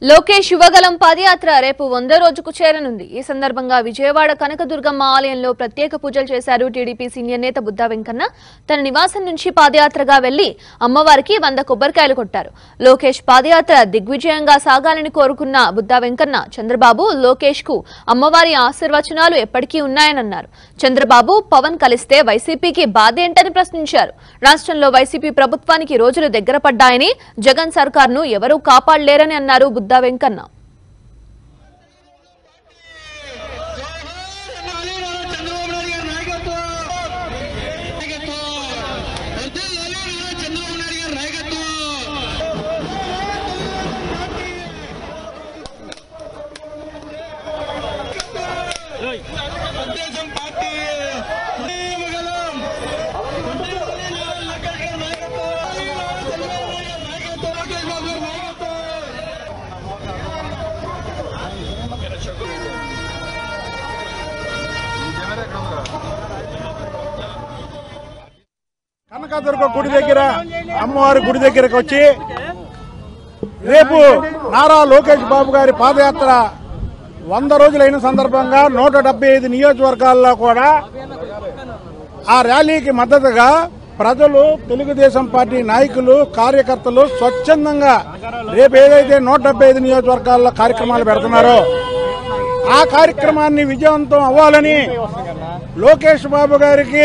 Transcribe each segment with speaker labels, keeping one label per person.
Speaker 1: లోకేష్ యువగలం పాదయాత్ర రేపు వంద రోజుకు చేరనుంది ఈ సందర్భంగా విజయవాడ కనకదుర్గమ్మ ఆలయంలో ప్రత్యేక పూజలు చేశారు టీడీపీ సీనియర్ నేత బుద్దా వెంకన్న తన నివాసం నుంచి పాదయాత్రగా వెళ్లి అమ్మవారికి వంద కొబ్బరికాయలు కొట్టారు లోకేష్ పాదయాత్ర దిగ్విజయంగా సాగాలని కోరుకున్న బుద్దా వెంకన్న చంద్రబాబు లోకేష్ కు అమ్మవారి ఆశీర్వచనాలు ఎప్పటికీ ఉన్నాయనన్నారు చంద్రబాబు పవన్ కలిస్తే వైసీపీకి బాధేంటని ప్రశ్నించారు రాష్ట్రంలో వైసీపీ ప్రభుత్వానికి రోజులు దగ్గర పడ్డాయని జగన్ సర్కార్ను ఎవరూ కాపాడలేరని అన్నారు బుద్దా వెంకన్న
Speaker 2: చంద్రబాబు నాయుడు గారి నాయకత్వం నాయకత్వం వర్ధిల్లాలి చంద్రబాబు నాయుడు గారి నాయకత్వం తెలుగుదేశం పార్టీ ఇవ్వగలం. నాయకత్వం. నాయకత్వం. లోకేష్ బాబు గారి నాయకత్వం.
Speaker 3: కనకదుర్గ గుడి దగ్గర అమ్మవారి గుడి దగ్గరకు వచ్చి రేపు నారా లోకేష్ బాబు గారి పాదయాత్ర వంద రోజులైన సందర్భంగా నూట డెబ్బై ఐదు నియోజకవర్గాల్లో కూడా ఆ ర్యాలీకి మద్దతుగా ప్రజలు తెలుగుదేశం పార్టీ నాయకులు కార్యకర్తలు స్వచ్ఛందంగా రేపు ఏదైతే నూట డెబ్బై ఐదు నియోజకవర్గాల్లో కార్యక్రమాలు పెడుతున్నారో ఆ కార్యక్రమాన్ని విజయవంతం అవ్వాలని లోకేష్ బాబు గారికి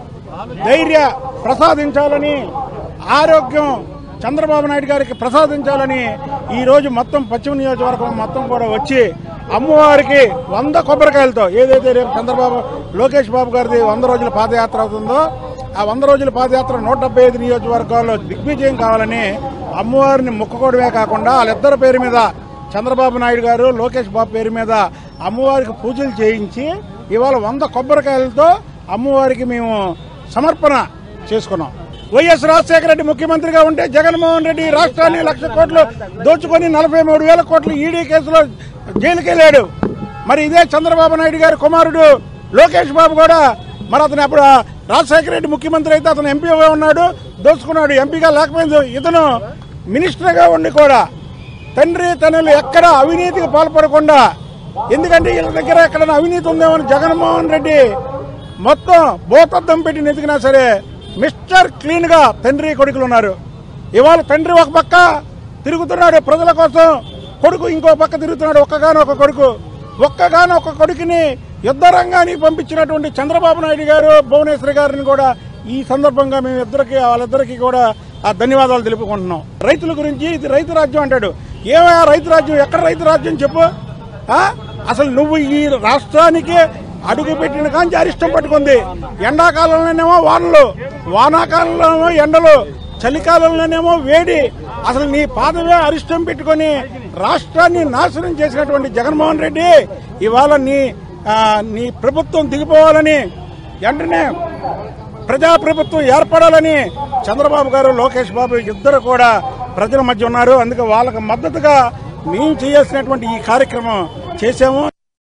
Speaker 3: ధైర్య ప్రసాదించాలని ఆరోగ్యం చంద్రబాబు నాయుడు గారికి ప్రసాదించాలని ఈ రోజు మొత్తం పశ్చిమ నియోజకవర్గం మొత్తం కూడా వచ్చి అమ్మవారికి వంద కొబ్బరికాయలతో ఏదైతే రేపు చంద్రబాబు లోకేష్ బాబు గారిది వంద రోజుల పాదయాత్ర అవుతుందో ఆ వంద రోజుల పాదయాత్ర నూట డెబ్బై ఐదు నియోజకవర్గాల్లో దిగ్విజయం కావాలని అమ్మవారిని మొక్కుకోవడమే కాకుండా వాళ్ళిద్దరి పేరు మీద చంద్రబాబు నాయుడు గారు లోకేష్ బాబు పేరు మీద అమ్మవారికి పూజలు చేయించి ఇవాళ వంద కొబ్బరికాయలతో అమ్మవారికి మేము సమర్పణ చేసుకున్నాం వైఎస్ రాజశేఖర రెడ్డి ముఖ్యమంత్రిగా ఉంటే జగన్మోహన్ రెడ్డి రాష్ట్రాన్ని లక్ష కోట్లు దోచుకొని నలభై మూడు వేల కోట్లు ఈడీ కేసులో జైలుకి వెళ్ళాడు మరి ఇదే చంద్రబాబు నాయుడు గారి కుమారుడు లోకేష్ బాబు కూడా మరి అతను అప్పుడు రాజశేఖర రెడ్డి ముఖ్యమంత్రి అయితే అతను ఎంపీగా ఉన్నాడు దోచుకున్నాడు ఎంపీగా లేకపోయింది ఇతను మినిస్టర్గా ఉండి కూడా తండ్రి తనలు ఎక్కడ అవినీతికి పాల్పడకుండా ఎందుకంటే వీళ్ళ దగ్గర ఎక్కడైనా అవినీతి ఉందేమో అని జగన్మోహన్ రెడ్డి మొత్తం భూతద్దం పెట్టి నెతికినా సరే మిస్టర్ క్లీన్ గా తండ్రి కొడుకులు ఉన్నారు ఇవాళ తండ్రి ఒక పక్క తిరుగుతున్నాడు ప్రజల కోసం కొడుకు ఇంకో పక్క తిరుగుతున్నాడు ఒక్కగానో ఒక కొడుకు ఒక్కగానో ఒక కొడుకుని యుద్ధ రంగానికి పంపించినటువంటి చంద్రబాబు నాయుడు గారు భువనేశ్వరి గారిని కూడా ఈ సందర్భంగా మేము ఇద్దరికి వాళ్ళిద్దరికి కూడా ఆ ధన్యవాదాలు తెలుపుకుంటున్నాం రైతుల గురించి ఇది రైతు రాజ్యం అంటాడు ఏమయ్యా రైతు రాజ్యం ఎక్కడ రైతు రాజ్యం చెప్పు ఆ? అసలు నువ్వు ఈ రాష్ట్రానికి అడుగు పెట్టిన కాంచి అరిష్టం పట్టుకుంది ఎండాకాలంలోనేమో వానలు వానాకాలంలోనేమో ఎండలు చలికాలంలోనేమో వేడి అసలు నీ పాదమే అరిష్టం పెట్టుకొని రాష్ట్రాన్ని నాశనం చేసినటువంటి జగన్మోహన్ రెడ్డి ఇవాళ నీ ఆ, నీ ప్రభుత్వం దిగిపోవాలని వెంటనే ప్రజాప్రభుత్వం ఏర్పడాలని చంద్రబాబు గారు లోకేష్ బాబు ఇద్దరు కూడా ప్రజల మధ్య ఉన్నారు అందుకే వాళ్ళకి మద్దతుగా మేము చేయాల్సినటువంటి ఈ కార్యక్రమం చేశాము